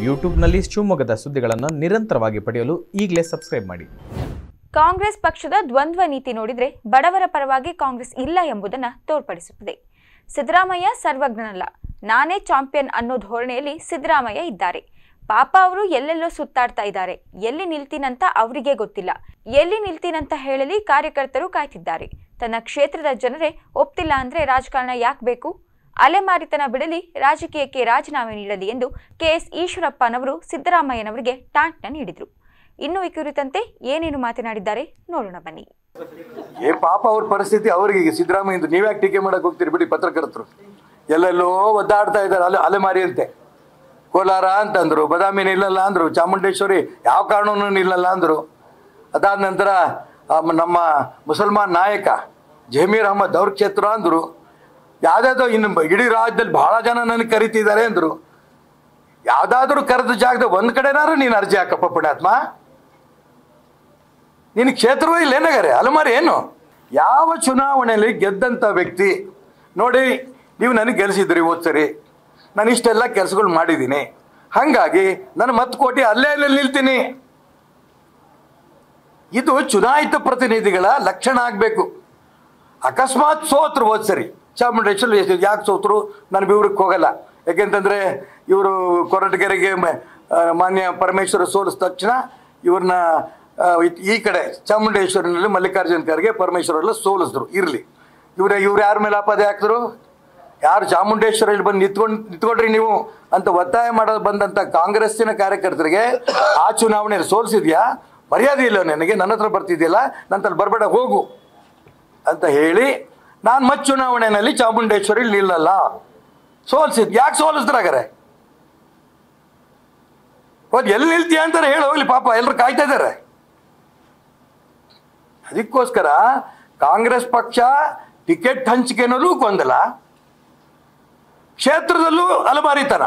ಯೂಟ್ಯೂಬ್ನಲ್ಲಿ ಶಿವಮೊಗ್ಗದ ಸುದ್ದಿಗಳನ್ನು ನಿರಂತರವಾಗಿ ಪಡೆಯಲು ಈಗಲೇ ಸಬ್ಸ್ಕ್ರೈಬ್ ಮಾಡಿ ಕಾಂಗ್ರೆಸ್ ಪಕ್ಷದ ದ್ವಂದ್ವ ನೀತಿ ನೋಡಿದ್ರೆ ಬಡವರ ಪರವಾಗಿ ಕಾಂಗ್ರೆಸ್ ಇಲ್ಲ ಎಂಬುದನ್ನು ತೋರ್ಪಡಿಸುತ್ತದೆ ಸಿದ್ದರಾಮಯ್ಯ ಸರ್ವಜ್ಞನಲ್ಲ ನಾನೇ ಚಾಂಪಿಯನ್ ಅನ್ನೋ ಧೋರಣೆಯಲ್ಲಿ ಸಿದ್ದರಾಮಯ್ಯ ಇದ್ದಾರೆ ಪಾಪ ಅವರು ಎಲ್ಲೆಲ್ಲೋ ಸುತ್ತಾಡ್ತಾ ಇದ್ದಾರೆ ಎಲ್ಲಿ ನಿಲ್ತೀನಂತ ಅವರಿಗೆ ಗೊತ್ತಿಲ್ಲ ಎಲ್ಲಿ ನಿಲ್ತೀನಂತ ಹೇಳಲಿ ಕಾರ್ಯಕರ್ತರು ಕಾಯ್ತಿದ್ದಾರೆ ತನ್ನ ಕ್ಷೇತ್ರದ ಜನರೇ ಒಪ್ತಿಲ್ಲ ಅಂದ್ರೆ ರಾಜಕಾರಣ ಯಾಕೆ ಬೇಕು ಅಲೆಮಾರಿತನ ಬಿಡಲಿ ರಾಜಕೀಯಕ್ಕೆ ರಾಜೀನಾಮೆ ನೀಡಲಿ ಎಂದು ಕೆಎಸ್ ಈಶ್ವರಪ್ಪನವರು ಸಿದ್ದರಾಮಯ್ಯನವರಿಗೆ ಟಾಂಟ್ನ ನೀಡಿದರು ಇನ್ನು ಈ ಕುರಿತಂತೆ ಏನೇನು ಮಾತನಾಡಿದ್ದಾರೆ ನೋಡೋಣ ಬನ್ನಿ ಏ ಪಾಪ ಅವ್ರ ಪರಿಸ್ಥಿತಿ ಅವ್ರಿಗೆ ಈಗ ಸಿದ್ದರಾಮಯ್ಯ ನೀವ್ಯಾಕೆ ಟೀಕೆ ಮಾಡಕ್ ಹೋಗ್ತೀರಿ ಬಿಡಿ ಪತ್ರಕರ್ತರು ಎಲ್ಲೆಲ್ಲೋ ಒದ್ದಾಡ್ತಾ ಇದ್ದಾರೆ ಅಲೆ ಅಲೆಮಾರಿ ಅಂತೆ ಕೋಲಾರ ಅಂತಂದ್ರು ಬದಾಮಿ ನಿಲ್ಲಲ್ಲ ಅಂದ್ರು ಚಾಮುಂಡೇಶ್ವರಿ ಯಾವ ಕಾರಣವೂ ನಿಲ್ಲಲ್ಲ ಅಂದ್ರು ಅದಾದ ನಂತರ ಆ ಮ- ನಮ್ಮ ಮುಸಲ್ಮಾನ್ ನಾಯಕ ಜಮೀರ್ ಅಹಮದ್ ಅವ್ರ ಕ್ಷೇತ್ರ ಅಂದ್ರು ಯಾವ್ದಾದ್ರು ಇನ್ನು ಬ- ಇಡೀ ರಾಜ್ಯದಲ್ಲಿ ಬಹಳ ಜನ ನನಗೆ ಕರಿತಿದ್ದಾರೆ ಅಂದ್ರು ಯಾವ್ದಾದ್ರು ಕರೆದ ಜಾಗದ ಒಂದ್ ಕಡೆನಾರು ನೀನು ಅರ್ಜಿ ಹಾಕಪ್ಪ ಪುಣ್ಯಾತ್ಮ ನಿನ್ನ ಕ್ಷೇತ್ರವೇ ಇಲ್ಲ ಏನಾಗಾರೆ ಅಲಮಾರಿ ಏನು ಯಾವ ಚುನಾವಣೆಯಲ್ಲಿ ಗೆದ್ದಂಥ ವ್ಯಕ್ತಿ ನೋಡಿ ನೀವು ನನಗೆ ಗೆಲ್ಲಿಸಿದ್ರಿ ಹೋದ್ ಸರಿ ನಾನು ಇಷ್ಟೆಲ್ಲ ಕೆಲಸಗಳು ಮಾಡಿದ್ದೀನಿ ಹಾಗಾಗಿ ನಾನು ಮತ್ತೆ ಕೋಟಿ ಅಲ್ಲೇ ಅಲ್ಲೇ ನಿಲ್ತೀನಿ ಇದು ಚುನಾಯಿತ ಪ್ರತಿನಿಧಿಗಳ ಲಕ್ಷಣ ಆಗಬೇಕು ಅಕಸ್ಮಾತ್ ಸೋತ್ರು ಹೋದ್ ಸರಿ ಚಾಮುಂಡೇಶ್ವರಿ ಯಾಕೆ ಸೋತ್ರು ನಾನು ವಿವರಕ್ಕೆ ಹೋಗಲ್ಲ ಯಾಕೆಂತಂದರೆ ಇವರು ಕೊರಟಗೆರೆಗೆ ಮ- ಆ, ಮಾನ್ಯ ಪರಮೇಶ್ವರ ಸೋಲಿಸಿದ ತಕ್ಷಣ ಇವ್ರನ್ನ ಆ, ಇತ್- ಈ ಕಡೆ ಚಾಮುಂಡೇಶ್ವರಿನಲ್ಲಿ ಮಲ್ಲಿಕಾರ್ಜುನ ಖರ್ಗೆ ಪರಮೇಶ್ವರೆಲ್ಲ ಸೋಲಿಸಿದ್ರು ಇರಲಿ ಇವ್ರ ಇವ್ರು ಯಾರ ಮೇಲೆ ಆಪಾದೆ ಹಾಕಿದ್ರು ಯಾರು ಚಾಮುಂಡೇಶ್ವರಲ್ಲಿ ಬಂದು ನಿಂತ್ಕೊಂಡು ನಿಂತ್ಕೊಡ್ರಿ ನೀವು ಅಂತ ಒತ್ತಾಯ ಮಾಡೋದು ಬಂದಂಥ ಕಾಂಗ್ರೆಸ್ಸಿನ ಕಾರ್ಯಕರ್ತರಿಗೆ ಆ ಚುನಾವಣೆಯಲ್ಲಿ ಸೋಲಿಸಿದ್ಯಾ ಮರ್ಯಾದೆ ಇಲ್ಲ ನನಗೆ ನನ್ನ ಹತ್ರ ಬರ್ತಿದ್ಯಲ್ಲ ನಂತಲ್ಲಿ ಬರಬೇಡ ಹೋಗು ಅಂತ ಹೇಳಿ ನಾನು ಮತ್ ಚುನಾವಣೆಯಲ್ಲಿ ಚಾಮುಂಡೇಶ್ವರಿ ನಿಲ್ಲಲ್ಲ ಸೋಲ್ಸಿದ್ ಯಾಕೆ ಸೋಲಿಸ್ದ್ರಾಗಾರೆ ಹೋದ್ ಎಲ್ಲಿ ನಿಲ್ತೀಯ ಅಂತಾರೆ ಹೇಳಿ ಹೋಗ್ಲಿ ಪಾಪ ಎಲ್ಲರೂ ಕಾಯ್ತಾ ಇದ್ದಾರೆ ಅದಕ್ಕೋಸ್ಕರ ಕಾಂಗ್ರೆಸ್ ಪಕ್ಷ ಟಿಕೆಟ್ ಹಂಚಿಕೆನಲ್ಲೂ ಗೊಂದಲ ಕ್ಷೇತ್ರದಲ್ಲೂ ಅಲಮಾರಿತನ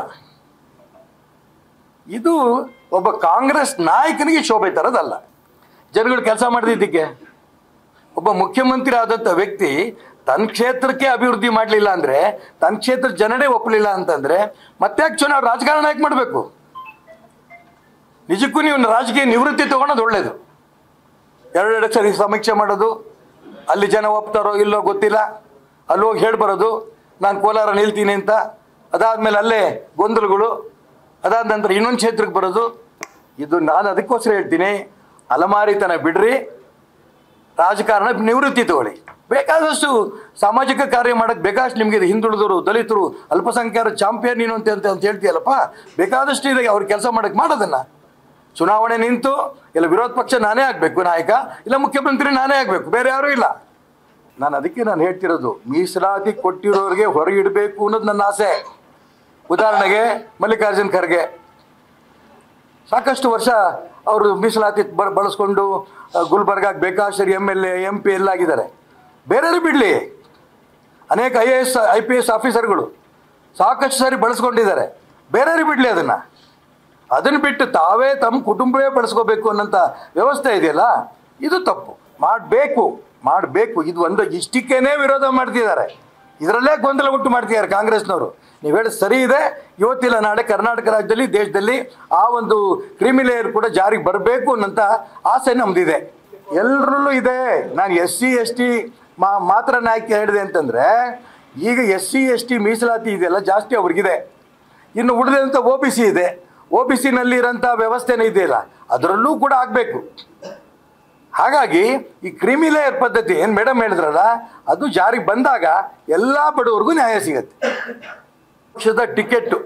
ಇದು ಒಬ್ಬ ಕಾಂಗ್ರೆಸ್ ನಾಯಕನಿಗೆ ಶೋಭೆ ತರದಲ್ಲ ಜನಗಳು ಕೆಲಸ ಮಾಡಿದ್ದಕ್ಕೆ ಒಬ್ಬ ಮುಖ್ಯಮಂತ್ರಿ ಆದಂಥ ವ್ಯಕ್ತಿ ತನ್ನ ಕ್ಷೇತ್ರಕ್ಕೆ ಅಭಿವೃದ್ಧಿ ಮಾಡಲಿಲ್ಲ ಅಂದರೆ ತನ್ನ ಕ್ಷೇತ್ರ ಜನರೇ ಒಪ್ಪಲಿಲ್ಲ ಅಂತಂದರೆ ಮತ್ತೆ ಯಾಕೆ ಚುನಾವ್ ರಾಜಕಾರಣ ಯಾಕೆ ಮಾಡಬೇಕು ನಿಜಕ್ಕೂ ನೀವು ರಾಜಕೀಯ ನಿವೃತ್ತಿ ತಗೊಳೋದು ಒಳ್ಳೇದು ಎರಡೆರಡು ಸರಿ ಸಮೀಕ್ಷೆ ಮಾಡೋದು ಅಲ್ಲಿ ಜನ ಒಪ್ತಾರೋ ಇಲ್ಲೋ ಗೊತ್ತಿಲ್ಲ ಅಲ್ಲಿ ಹೋಗಿ ಹೇಳಿ ಬರೋದು ನಾನು ಕೋಲಾರ ನಿಲ್ತೀನಿ ಅಂತ ಅದಾದಮೇಲೆ ಅಲ್ಲೇ ಗೊಂದಲಗಳು ಅದಾದ ನಂತರ ಇನ್ನೊಂದು ಕ್ಷೇತ್ರಕ್ಕೆ ಬರೋದು ಇದು ನಾನು ಅದಕ್ಕೋಸ್ಕರ ಹೇಳ್ತೀನಿ ಅಲಮಾರಿತನ ಬಿಡ್ರಿ ರಾಜಕಾರಣ ನಿವೃತ್ತಿ ತಗೊಳ್ಳಿ ಬೇಕಾದಷ್ಟು ಸಾಮಾಜಿಕ ಕಾರ್ಯ ಮಾಡಕ್ಕೆ ಬೇಕಾದಷ್ಟು ನಿಮಗೆ ಇದು ಹಿಂದುಳಿದವರು ದಲಿತರು ಅಲ್ಪಸಂಖ್ಯಾತರ ಚಾಂಪಿಯನ್ ನೀನು ಅಂತ ಅಂತ ಅಂತ ಹೇಳ್ತೀಯಲ್ಲಪ್ಪ ಬೇಕಾದಷ್ಟು ಇದೆ ಅವ್ರು ಕೆಲಸ ಮಾಡಕ್ಕೆ ಮಾಡೋದನ್ನ ಚುನಾವಣೆ ನಿಂತು ಇಲ್ಲ ವಿರೋಧ ಪಕ್ಷ ನಾನೇ ಆಗಬೇಕು ನಾಯಕ ಇಲ್ಲ ಮುಖ್ಯಮಂತ್ರಿ ನಾನೇ ಆಗಬೇಕು ಬೇರೆ ಯಾರೂ ಇಲ್ಲ ನಾನು ಅದಕ್ಕೆ ನಾನು ಹೇಳ್ತಿರೋದು ಮೀಸಲಾತಿ ಕೊಟ್ಟಿರೋರಿಗೆ ಹೊರಗಿಡಬೇಕು ಅನ್ನೋದು ನನ್ನ ಆಸೆ ಉದಾಹರಣೆಗೆ ಮಲ್ಲಿಕಾರ್ಜುನ್ ಖರ್ಗೆ ಸಾಕಷ್ಟು ವರ್ಷ ಅವರು ಮೀಸಲಾತಿ ಬ ಬಳಸ್ಕೊಂಡು ಆ, ಗುಲ್ಬರ್ಗಾಗೆ ಬೇಕಾಶ್ವರಿ M L A M P ಎಲ್ಲ ಆಗಿದ್ದಾರೆ ಬೇರೆಯವರು ಬಿಡಲಿ ಅನೇಕ I A S I P S ಆಫೀಸರ್ಗಳು ಸಾಕಷ್ಟು ಸಾರಿ ಬಳಸ್ಕೊಂಡಿದ್ದಾರೆ ಬೇರೆಯವರು ಬಿಡಲಿ ಅದನ್ನು ಅದನ್ನು ಬಿಟ್ಟು ತಾವೇ ತಮ್ಮ ಕುಟುಂಬವೇ ಬಳಸ್ಕೋಬೇಕು ಅನ್ನೋಂಥ ವ್ಯವಸ್ಥೆ ಇದೆಯಲ್ಲ ಇದು ತಪ್ಪು ಮಾಡಬೇಕು ಮಾಡಬೇಕು ಇದು ಒಂದು ಇಷ್ಟಕ್ಕೇನೆ ವಿರೋಧ ಮಾಡ್ತಿದ್ದಾರೆ ಇದರಲ್ಲೇ ಗೊಂದಲ ಉಂಟು ಮಾಡ್ತಿದ್ದಾರೆ ಕಾಂಗ್ರೆಸ್ನವರು ನೀವು ಹೇಳಿ ಸರಿ ಇದೆ ಇವತ್ತಿಲ್ಲ ನಾಳೆ ಕರ್ನಾಟಕ ರಾಜ್ಯದಲ್ಲಿ ದೇಶದಲ್ಲಿ ಆ ಒಂದು ಕ್ರಿಮಿಲೇಯರ್ ಕೂಡ ಜಾರಿಗೆ ಬರಬೇಕು ಅನ್ನೋಂಥ ಆಸೆ ನಮ್ದಿದೆ ಎಲ್ಲರಲ್ಲೂ ಇದೆ ನಾನು ಎಸ್ ಸಿ ಎಸ್ ಟಿ ಮಾ ಮಾತ್ರ ನಾಯಕ ಹೇಳಿದೆ ಅಂತಂದರೆ ಈಗ ಎಸ್ ಸಿ ಎಸ್ ಟಿ ಮೀಸಲಾತಿ ಇದೆಯಲ್ಲ ಜಾಸ್ತಿ ಅವ್ರಿಗಿದೆ ಇನ್ನು ಉಳಿದಂಥ ಒ ಬಿ ಸಿ ಇದೆ ಒ ಬಿ ಸಿನಲ್ಲಿ ಇರೋಂಥ ವ್ಯವಸ್ಥೆನೇ ಇದೆಯಲ್ಲ ಅದರಲ್ಲೂ ಕೂಡ ಆಗಬೇಕು ಹಾಗಾಗಿ ಈ ಕ್ರಿಮಿ ಲೇಯರ್ ಪದ್ಧತಿ ಏನು ಮೇಡಮ್ ಹೇಳಿದ್ರಲ್ಲ ಅದು ಜಾರಿಗೆ ಬಂದಾಗ ಎಲ್ಲ ಬಡವರಿಗೂ ನ್ಯಾಯ ಸಿಗತ್ತೆ ಪಕ್ಷದ ಟಿಕೆಟ್ಟು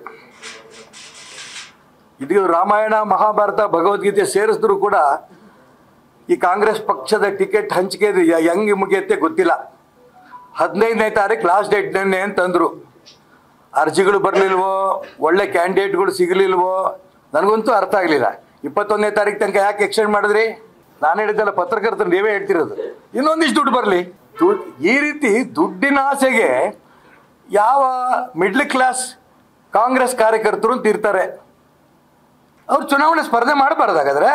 ಇದು ರಾಮಾಯಣ ಮಹಾಭಾರತ ಭಗವದ್ಗೀತೆ ಸೇರಿಸಿದ್ರು ಕೂಡ ಈ ಕಾಂಗ್ರೆಸ್ ಪಕ್ಷದ ಟಿಕೆಟ್ ಹಂಚಿಕೆ ಹೆಂಗೆ ಮುಗಿಯುತ್ತೆ ಗೊತ್ತಿಲ್ಲ ಹದಿನೈದನೇ ತಾರೀಕು ಲಾಸ್ಟ್ ಡೇಟ್ ನೆನ್ನೆ ಅಂತಂದ್ರು ಅರ್ಜಿಗಳು ಬರಲಿಲ್ವೋ ಒಳ್ಳೆ ಕ್ಯಾಂಡಿಡೇಟ್ಗಳು ಸಿಗಲಿಲ್ವೋ ನನಗಂತೂ ಅರ್ಥ ಆಗಲಿಲ್ಲ ಇಪ್ಪತ್ತೊಂದನೇ ತಾರೀಕು ತನಕ ಯಾಕೆ ಎಕ್ಸ್ಟೆಂಡ್ ಮಾಡಿದ್ರಿ ನಾನು ಹೇಳಿದ್ದಲ್ಲ ಪತ್ರಕರ್ತರು ನೀವೇ ಹೇಳ್ತಿರೋದು ಇನ್ನೊಂದಿಷ್ಟು ದುಡ್ಡು ಬರಲಿ ಈ ರೀತಿ ದುಡ್ಡಿನ ಆಸೆಗೆ ಯಾವ ಮಿಡ್ಲ್ ಕ್ಲಾಸ್ ಕಾಂಗ್ರೆಸ್ ಕಾರ್ಯಕರ್ತರು ಅಂತ ಇರ್ತಾರೆ ಅವ್ರು ಚುನಾವಣೆ ಸ್ಪರ್ಧೆ ಮಾಡಬಾರ್ದು ಹಾಗಾದ್ರೆ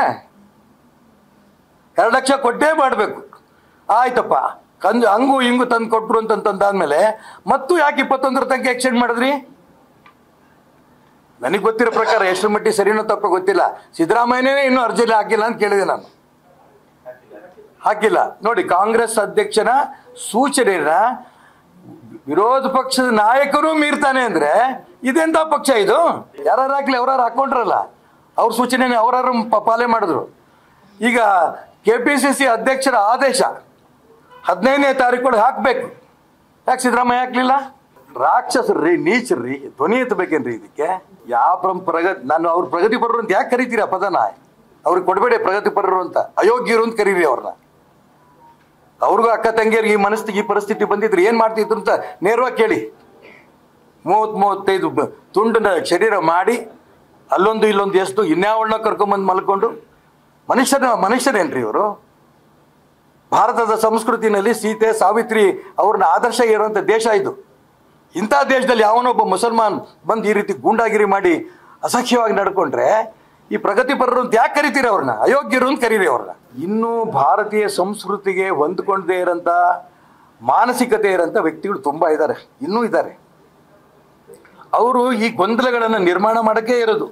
ಎರಡು ಲಕ್ಷ ಕೊಟ್ಟೇ ಮಾಡಬೇಕು ಆಯ್ತಪ್ಪ ಕಂದು ಹಂಗು ಹಿಂಗು ತಂದು ಕೊಟ್ರು ಅಂತಂತಂದಾದ್ಮೇಲೆ ಮತ್ತು ಯಾಕೆ ಇಪ್ಪತ್ತೊಂದರ ತನಕ ಎಕ್ಸ್ಟೆಂಡ್ ಮಾಡಿದ್ರಿ ನನಗೆ ಗೊತ್ತಿರೋ ಪ್ರಕಾರ ಎಷ್ಟು ಮಟ್ಟಿಗೆ ಸರಿನೋ ತಪ್ಪೋ ಗೊತ್ತಿಲ್ಲ ಸಿದ್ದರಾಮಯ್ಯನೇ ಇನ್ನೂ ಅರ್ಜಿಲಿ ಹಾಕಿಲ್ಲ ಅಂತ ಕೇಳಿದೆ ನಾನು ಹಾಕಿಲ್ಲ ನೋಡಿ ಕಾಂಗ್ರೆಸ್ ಅಧ್ಯಕ್ಷನ ಸೂಚನೆಯನ್ನ ವಿರೋಧ ಪಕ್ಷದ ನಾಯಕರು ಮೀರ್ತಾನೆ ಅಂದ್ರೆ ಇದೆಂತ ಪಕ್ಷ ಇದು ಯಾರು ಹಾಕ್ಲಿ ಅವ್ರಾರು ಹಾಕೊಂಡ್ರಲ್ಲ ಅವ್ರ ಸೂಚನೆ ಅವರಾರು ಪಾಲನೆ ಮಾಡಿದ್ರು ಈಗ ಕೆ ಪಿ ಸಿ ಸಿ ಅಧ್ಯಕ್ಷರ ಆದೇಶ ಹದಿನೈದನೇ ತಾರೀಕು ಹಾಕ್ಬೇಕು ಯಾಕೆ ಸಿದ್ದರಾಮಯ್ಯ ಹಾಕ್ಲಿಲ್ಲ ರಾಕ್ಷಸರ್ರಿ ನೀಚರ್ರಿ ಧ್ವನಿ ಎತ್ತಬೇಕೇನ್ರಿ ಇದಕ್ಕೆ ಯಾವ ಪ್ರಮ್ ಪ್ರಗತಿ ನಾನು ಅವ್ರ ಪ್ರಗತಿಪರರು ಅಂತ ಯಾಕೆ ಕರಿತೀರಿ ಆ ಪದನ ಅವ್ರಿಗೆ ಕೊಡಬೇಡಿ ಪ್ರಗತಿಪರರು ಅಂತ ಅಯೋಗ್ಯರು ಅಂತ ಕರೀರಿ ಅವ್ರನ್ನ ಅವ್ರಿಗೂ ಅಕ್ಕ ತಂಗಿಯರಿಗೆ ಈ ಮನಸ್ಥಿತಿ ಈ ಪರಿಸ್ಥಿತಿ ಬಂದಿದ್ರೆ ಏನ್ ಮಾಡ್ತಿದ್ರು ಅಂತ ನೇರವಾಗಿ ಕೇಳಿ ಮೂವತ್ ಮೂವತ್ತೈದು ಬ- ತುಂಡನ ಶರೀರ ಮಾಡಿ ಅಲ್ಲೊಂದು ಇಲ್ಲೊಂದು ಎಷ್ಟು ಇನ್ಯಾವಳನ್ನ ಕರ್ಕೊಂಬಂದು ಮಲ್ಕೊಂಡು ಮನುಷ್ಯನ ಮನುಷ್ಯರೇನ್ರಿ ಇವರು ಭಾರತದ ಸಂಸ್ಕೃತಿನಲ್ಲಿ ಸೀತೆ ಸಾವಿತ್ರಿ ಅವ್ರನ್ನ ಆದರ್ಶ ಇರುವಂಥ ದೇಶ ಇದು ಇಂಥ ದೇಶದಲ್ಲಿ ಯಾವನೊಬ್ಬ ಮುಸಲ್ಮಾನ್ ಬಂದು ಈ ರೀತಿ ಗೂಂಡಾಗಿರಿ ಮಾಡಿ ಅಸಹ್ಯವಾಗಿ ನಡ್ಕೊಂಡ್ರೆ ಈ ಪ್ರಗತಿಪರರು ಅಂತ ಯಾಕೆ ಕರಿತೀರಿ ಅವ್ರನ್ನ ಅಯೋಗ್ಯರು ಅಂತ ಕರೀರಿ ಅವ್ರನ್ನ ಇನ್ನೂ ಭಾರತೀಯ ಸಂಸ್ಕೃತಿಗೆ ಹೊಂದ್ಕೊಂಡೇ ಇರೋಂಥ ಮಾನಸಿಕತೆ ಇರೋಂಥ ವ್ಯಕ್ತಿಗಳು ತುಂಬ ಇದ್ದಾರೆ ಇನ್ನೂ ಇದ್ದಾರೆ ಅವರು ಈ ಗೊಂದಲಗಳನ್ನು ನಿರ್ಮಾಣ ಮಾಡೋಕ್ಕೆ ಇರೋದು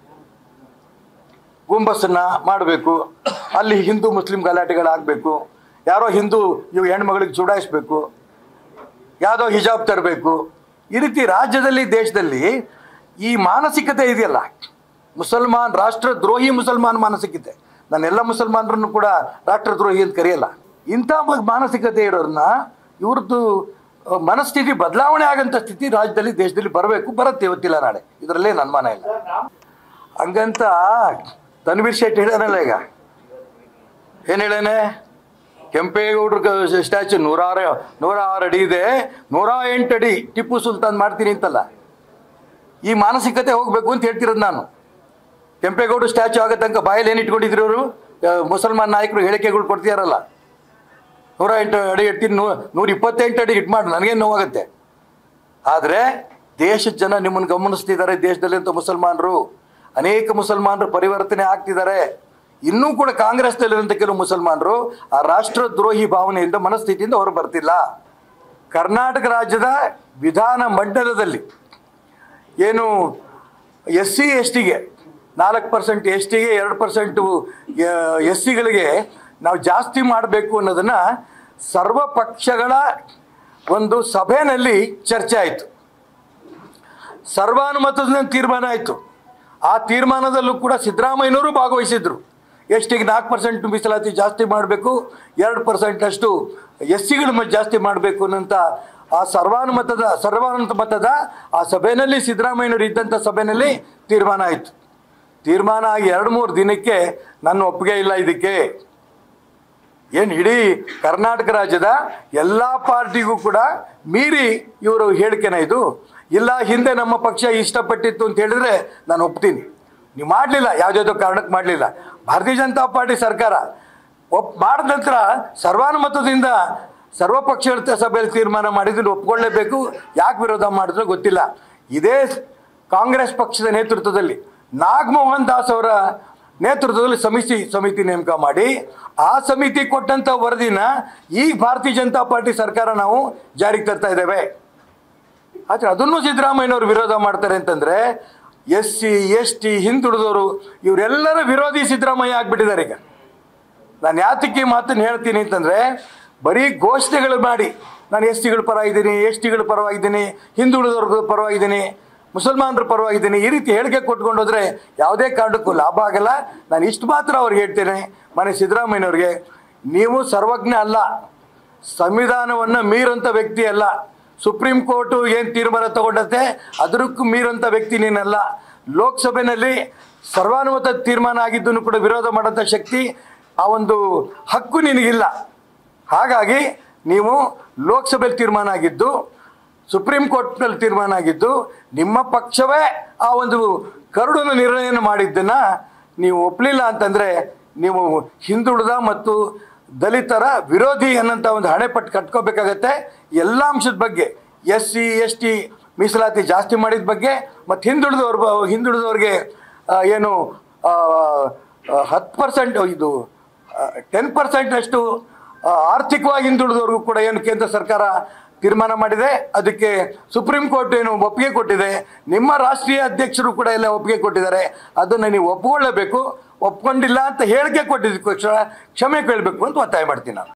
ಗುಂಬಸ್ಸನ್ನ ಮಾಡಬೇಕು ಅಲ್ಲಿ ಹಿಂದೂ ಮುಸ್ಲಿಂ ಗಲಾಟೆಗಳಾಗಬೇಕು ಯಾರೋ ಹಿಂದೂ ಇವು ಹೆಣ್ಮಗಳಿಗೆ ಚುಡಾಯಿಸ್ಬೇಕು ಯಾವುದೋ ಹಿಜಾಬ್ ತರಬೇಕು ಈ ರೀತಿ ರಾಜ್ಯದಲ್ಲಿ ದೇಶದಲ್ಲಿ ಈ ಮಾನಸಿಕತೆ ಇದೆಯಲ್ಲ ಮುಸಲ್ಮಾನ್ ರಾಷ್ಟ್ರದ್ರೋಹಿ ಮುಸಲ್ಮಾನ್ ಮಾನಸಿಕತೆ ನಾನು ಎಲ್ಲ ಮುಸಲ್ಮಾನರನ್ನು ಕೂಡ ರಾಷ್ಟ್ರದ್ರೋಹಿ ಅಂತ ಕರೆಯಲ್ಲ ಇಂಥ ಮ- ಮಾನಸಿಕತೆ ಇರೋರನ್ನ ಇವ್ರದ್ದು ಆ, ಮನಸ್ಥಿತಿ ಬದಲಾವಣೆ ಆಗಂತ ಸ್ಥಿತಿ ರಾಜ್ಯದಲ್ಲಿ ದೇಶದಲ್ಲಿ ಬರಬೇಕು ಬರುತ್ತೆ ಇವತ್ತಿಲ್ಲ ನಾಳೆ ಇದರಲ್ಲೇ ನನ್ನ ಅನುಮಾನ ಇಲ್ಲ ಹಂಗಂತ ತನ್ವೀರ್ ಶೆಟ್ಟಿ ಹೇಳ್ಯಾನಲ್ಲ ಈಗ ಏನು ಹೇಳೇನೆ ಕೆಂಪೇಗೌಡ್ರ ಸ್ಟ್ಯಾಚು ನೂರಾರು ನೂರ ಆರು ಅಡಿ ಇದೆ ನೂರ ಎಂಟು ಅಡಿ ಟಿಪ್ಪು ಸುಲ್ತಾನ್ ಮಾಡ್ತೀನಿ ಅಂತಲ್ಲ ಈ ಮಾನಸಿಕತೆ ಹೋಗ್ಬೇಕು ಅಂತ ಹೇಳ್ತಿರೋದು ನಾನು ಕೆಂಪೇಗೌಡ ಸ್ಟ್ಯಾಚು ಆಗೋ ತನಕ ಬಾಯಲ್ಲಿ ಏನು ಇಟ್ಕೊಂಡಿದ್ರು ಅವರು ಮುಸಲ್ಮಾನ್ ನಾಯಕರು ಹೇಳಿಕೆಗಳು ಕೊಡ್ತಿದಾರಲ್ಲ ನೂರ ಎಂಟು ಅಡಿ ಇಡ್ತೀನಿ ನೂ ನೂರ ಇಪ್ಪತ್ತೆಂಟು ಅಡಿ ಇಟ್ಟು ಮಾಡಿ ನನಗೇನು ನೋವಾಗುತ್ತೆ ಆದರೆ ದೇಶದ ಜನ ನಿಮ್ಮನ್ನು ಗಮನಿಸ್ತಿದ್ದಾರೆ ದೇಶದಲ್ಲಿ ಅಂತ ಮುಸಲ್ಮಾನರು ಅನೇಕ ಮುಸಲ್ಮಾನರು ಪರಿವರ್ತನೆ ಆಗ್ತಿದ್ದಾರೆ ಇನ್ನೂ ಕೂಡ ಕಾಂಗ್ರೆಸ್ನಲ್ಲಿರುವಂಥ ಕೆಲವು ಮುಸಲ್ಮಾನರು ಆ ರಾಷ್ಟ್ರದ್ರೋಹಿ ಭಾವನೆಯಿಂದ ಮನಸ್ಥಿತಿಯಿಂದ ಹೊರ ಬರ್ತಿಲ್ಲ ಕರ್ನಾಟಕ ರಾಜ್ಯದ ವಿಧಾನ ಮಂಡಲದಲ್ಲಿ ಏನು ಎಸ್ ಸಿ ಎಸ್ ಟಿಗೆ ನಾಲ್ಕು ಪರ್ಸೆಂಟ್ ಎಸ್ ಟಿಗೆ ಎರಡು ಪರ್ಸೆಂಟು ಎಸ್ ಸಿಗಳಿಗೆ ನಾವು ಜಾಸ್ತಿ ಮಾಡಬೇಕು ಅನ್ನೋದನ್ನು ಸರ್ವ ಪಕ್ಷಗಳ ಒಂದು ಸಭೆಯಲ್ಲಿ ಚರ್ಚೆ ಆಯಿತು ಸರ್ವಾನುಮತದ ತೀರ್ಮಾನ ಆಯಿತು ಆ ತೀರ್ಮಾನದಲ್ಲೂ ಕೂಡ ಸಿದ್ದರಾಮಯ್ಯನವರು ಭಾಗವಹಿಸಿದ್ರು ಎಷ್ಟಿಗೆ ನಾಲ್ಕು ಪರ್ಸೆಂಟ್ ಮೀಸಲಾತಿ ಜಾಸ್ತಿ ಮಾಡಬೇಕು ಎರಡು ಪರ್ಸೆಂಟ್ ಅಷ್ಟು ಎಸ್ ಸಿಗಳು ಜಾಸ್ತಿ ಮಾಡಬೇಕು ಅನ್ನೋಂಥ ಆ ಸರ್ವಾನುಮತದ ಸರ್ವಾನುಮತ ಮತದ ಆ ಸಭೆಯಲ್ಲಿ ಸಿದ್ದರಾಮಯ್ಯನವರು ಇದ್ದಂಥ ಸಭೆಯಲ್ಲಿ ತೀರ್ಮಾನ ಆಯಿತು ತೀರ್ಮಾನ ಆಗಿ ಎರಡು ಮೂರು ದಿನಕ್ಕೆ ನನ್ನ ಒಪ್ಪಿಗೆ ಇಲ್ಲ ಇದಕ್ಕೆ ಏನು ಇಡೀ ಕರ್ನಾಟಕ ರಾಜ್ಯದ ಎಲ್ಲ ಪಾರ್ಟಿಗೂ ಕೂಡ ಮೀರಿ ಇವರು ಹೇಳಿಕೆನ ಇದು ಇಲ್ಲ ಹಿಂದೆ ನಮ್ಮ ಪಕ್ಷ ಇಷ್ಟಪಟ್ಟಿತ್ತು ಅಂತ ಹೇಳಿದ್ರೆ ನಾನು ಒಪ್ತೀನಿ ನೀವು ಮಾಡಲಿಲ್ಲ ಯಾವುದ್ಯಾವುದೋ ಕಾರಣಕ್ಕೆ ಮಾಡಲಿಲ್ಲ ಭಾರತೀಯ ಜನತಾ ಪಾರ್ಟಿ ಸರ್ಕಾರ ಒಪ್ ಮಾಡಿದ ನಂತರ ಸರ್ವಾನುಮತದಿಂದ ಸರ್ವಪಕ್ಷಗಳ ಸಭೆಯಲ್ಲಿ ತೀರ್ಮಾನ ಮಾಡಿದ್ರು ಒಪ್ಕೊಳ್ಳೇಬೇಕು ಯಾಕೆ ವಿರೋಧ ಮಾಡಿದ್ರು ಗೊತ್ತಿಲ್ಲ ಇದೇ ಕಾಂಗ್ರೆಸ್ ಪಕ್ಷದ ನೇತೃತ್ವದಲ್ಲಿ ನಾಗಮೋಹನ್ ದಾಸ್ ಅವರ ನೇತೃತ್ವದಲ್ಲಿ ಸಮಿತಿ ಸಮಿತಿ ನೇಮಕ ಮಾಡಿ ಆ ಸಮಿತಿ ಕೊಟ್ಟಂಥ ವರದಿನ ಈಗ ಭಾರತೀಯ ಜನತಾ ಪಾರ್ಟಿ ಸರ್ಕಾರ ನಾವು ಜಾರಿಗೆ ತರ್ತಾ ಇದ್ದೇವೆ ಆದರೆ ಅದನ್ನು ಸಿದ್ದರಾಮಯ್ಯನವರು ವಿರೋಧ ಮಾಡ್ತಾರೆ ಅಂತಂದರೆ ಎಸ್ ಸಿ ಎಸ್ ಟಿ ಹಿಂದುಳಿದವರು ಇವರೆಲ್ಲರ ವಿರೋಧಿ ಸಿದ್ದರಾಮಯ್ಯ ಆಗ್ಬಿಟ್ಟಿದ್ದಾರೆ ಈಗ ನಾನು ಯಾತಕ್ಕೆ ಈ ಮಾತನ್ನು ಹೇಳ್ತೀನಿ ಅಂತಂದರೆ ಬರೀ ಘೋಷಣೆಗಳು ಮಾಡಿ ನಾನು ಎಸ್ ಟಿಗಳ ಪರವಾಗಿದ್ದೀನಿ ಎಸ್ ಟಿಗಳ ಪರವಾಗಿದ್ದೀನಿ ಹಿಂದುಳಿದವ್ರ ಪರವಾಗಿದ್ದೀನಿ ಮುಸಲ್ಮಾನರ ಪರವಾಗಿದ್ದೀನಿ ಈ ರೀತಿ ಹೇಳಿಕೆ ಕೊಟ್ಕೊಂಡು ಹೋದರೆ ಯಾವುದೇ ಕಾರಣಕ್ಕೂ ಲಾಭ ಆಗಲ್ಲ ನಾನು ಇಷ್ಟು ಮಾತ್ರ ಅವ್ರಿಗೆ ಹೇಳ್ತೇನೆ ಮನೆ ಸಿದ್ದರಾಮಯ್ಯನವ್ರಿಗೆ ನೀವು ಸರ್ವಜ್ಞ ಅಲ್ಲ ಸಂವಿಧಾನವನ್ನು ಮೀರಂಥ ವ್ಯಕ್ತಿ ಅಲ್ಲ ಸುಪ್ರೀಂ ಕೋರ್ಟು ಏನು ತೀರ್ಮಾನ ತಗೊಂಡತ್ತೆ ಅದಕ್ಕೂ ಮೀರಂಥ ವ್ಯಕ್ತಿ ನೀನಲ್ಲ ಲೋಕಸಭೆಯಲ್ಲಿ ಸರ್ವಾನುಮತ ತೀರ್ಮಾನ ಆಗಿದ್ದನ್ನು ಕೂಡ ವಿರೋಧ ಮಾಡೋಂಥ ಶಕ್ತಿ ಆ ಒಂದು ಹಕ್ಕು ನಿನಗಿಲ್ಲ ಹಾಗಾಗಿ ನೀವು ಲೋಕಸಭೆಯಲ್ಲಿ ತೀರ್ಮಾನ ಆಗಿದ್ದು ಸುಪ್ರೀಂ ಕೋರ್ಟ್ನಲ್ಲಿ ತೀರ್ಮಾನ ಆಗಿದ್ದು ನಿಮ್ಮ ಪಕ್ಷವೇ ಆ ಒಂದು ಕರಡನ್ನು ನಿರ್ಣಯ ಮಾಡಿದ್ದನ್ನು ನೀವು ಒಪ್ಪಲಿಲ್ಲ ಅಂತಂದರೆ ನೀವು ಹಿಂದುಳಿದ ಮತ್ತು ದಲಿತರ ವಿರೋಧಿ ಅನ್ನೋಂಥ ಒಂದು ಹಣೆಪಟ್ಟು ಕಟ್ಕೋಬೇಕಾಗತ್ತೆ ಎಲ್ಲ ಅಂಶದ ಬಗ್ಗೆ ಎಸ್ ಸಿ ಎಸ್ ಟಿ ಮೀಸಲಾತಿ ಜಾಸ್ತಿ ಮಾಡಿದ ಬಗ್ಗೆ ಮತ್ತು ಹಿಂದುಳಿದವ್ರ ಬ- ಹಿಂದುಳಿದವ್ರಿಗೆ ಆ, ಏನು ಹತ್ತು ಪರ್ಸೆಂಟ್ ಇದು ಟೆನ್ ಪರ್ಸೆಂಟಷ್ಟು ಆರ್ಥಿಕವಾಗಿ ಹಿಂದುಳಿದವ್ರಿಗೂ ಕೂಡ ಏನು ಕೇಂದ್ರ ಸರ್ಕಾರ ತೀರ್ಮಾನ ಮಾಡಿದೆ ಅದಕ್ಕೆ ಸುಪ್ರೀಂ ಕೋರ್ಟ್ ಏನು ಒಪ್ಪಿಗೆ ಕೊಟ್ಟಿದೆ ನಿಮ್ಮ ರಾಷ್ಟ್ರೀಯ ಅಧ್ಯಕ್ಷರು ಕೂಡ ಎಲ್ಲ ಒಪ್ಪಿಗೆ ಕೊಟ್ಟಿದ್ದಾರೆ ಅದನ್ನು ನೀವು ಒಪ್ಪಿಕೊಳ್ಳಬೇಕು ಒಪ್ಕೊಂಡಿಲ್ಲ ಅಂತ ಹೇಳಿಕೆ ಕೊಟ್ಟಿದ್ದಕ್ಕೋಸ್ಕರ ಕ್ಷಮೆ ಕೇಳಬೇಕು ಅಂತ ಒತ್ತಾಯ ಮಾಡ್ತೀನಿ ನಾನು